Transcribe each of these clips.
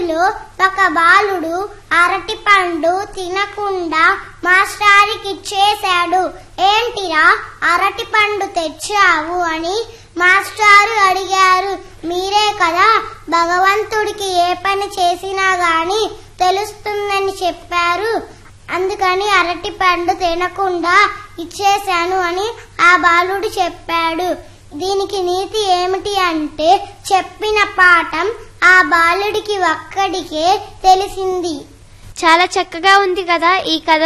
అందులో ఒక బాలుడు అరటి పండు తినకుండా మాస్టారికి ఇచ్చేశాడు ఏంటిరా అరటి పండు తెచ్చావు అని మాస్టారు అడిగారు మీరే కదా భగవంతుడికి ఏ పని చేసినా గాని తెలుస్తుందని చెప్పారు అందుకని అరటి పండు తినకుండా ఇచ్చేశాను అని ఆ బాలుడు చెప్పాడు దీనికి నీతి ఏమిటి అంటే చెప్పిన పాఠం ఆ బాలుడికి ఒక్కడికే తెలిసింది చాలా చక్కగా ఉంది కదా ఈ కథ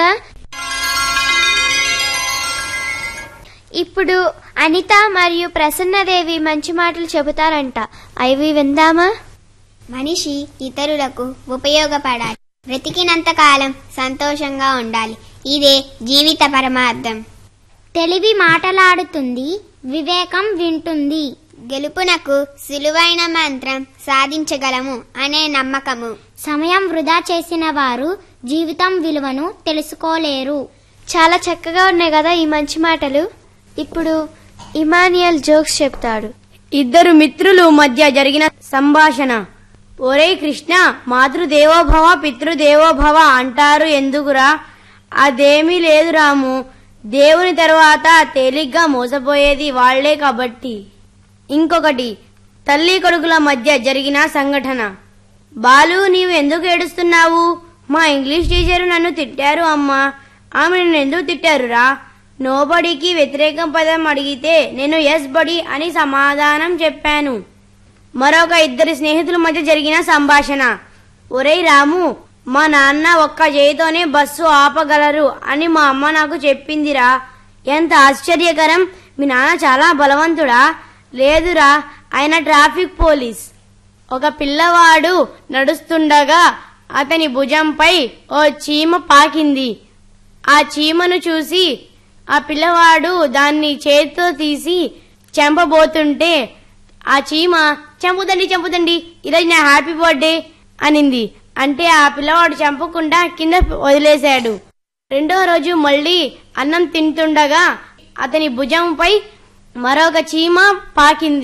ఇప్పుడు అనిత మరియు ప్రసన్నదేవి మంచి మాటలు చెబుతారంట అవి విందామా మనిషి ఇతరులకు ఉపయోగపడాలి బ్రతికినంత కాలం సంతోషంగా ఉండాలి ఇదే జీవిత పరమార్థం తెలివి మాటలాడుతుంది వివేకం వింటుంది గెలుపునకు సులువైన మంత్రం సాధించగలము అనే నమ్మకము సమయం వృధా చేసిన వారు జీవితం విలువను తెలుసుకోలేరు చాలా చక్కగా ఉన్నాయి కదా ఈ మంచి మాటలు ఇప్పుడు ఇమానియల్ జోక్స్ చెప్తాడు ఇద్దరు మిత్రులు మధ్య జరిగిన సంభాషణ ఒరేయ్ కృష్ణ మాతృదేవోభవ పితృదేవోభవ అంటారు ఎందుకురా అదేమీ లేదు రాము దేవుని తర్వాత తేలిగ్గా మోసపోయేది వాళ్లే కాబట్టి ఇంకొకటి తల్లి కొడుకుల మధ్య జరిగిన సంఘటన బాలు నీవు ఎందుకు ఏడుస్తున్నావు మా ఇంగ్లీష్ టీచరు నన్ను తిట్టారు అమ్మా ఆమె నన్ను ఎందుకు తిట్టారురా నోబడికి వ్యతిరేకం పదం అడిగితే నేను ఎస్ బడి అని సమాధానం చెప్పాను మరొక ఇద్దరి స్నేహితుల మధ్య జరిగిన సంభాషణ ఒరేయ్ రాము మా నాన్న ఒక్క చేయితోనే బస్సు ఆపగలరు అని మా అమ్మ నాకు చెప్పిందిరా ఎంత ఆశ్చర్యకరం మీ నాన్న చాలా బలవంతుడా లేదురా ఆయన ట్రాఫిక్ పోలీస్ ఒక పిల్లవాడు నడుస్తుండగా అతని భుజంపై ఓ చీమ పాకింది ఆ చీమను చూసి ఆ పిల్లవాడు దాన్ని చేతితో తీసి చంపబోతుంటే ఆ చీమ చంపుతండి చంపుతండి ఈరోజు నా హ్యాపీ బర్త్డే అనింది అంటే ఆ పిల్లవాడు చంపకుండా కింద వదిలేశాడు రెండో రోజు మళ్ళీ అన్నం తింటుండగా అతని భుజంపై మరొక చీమ పాకింది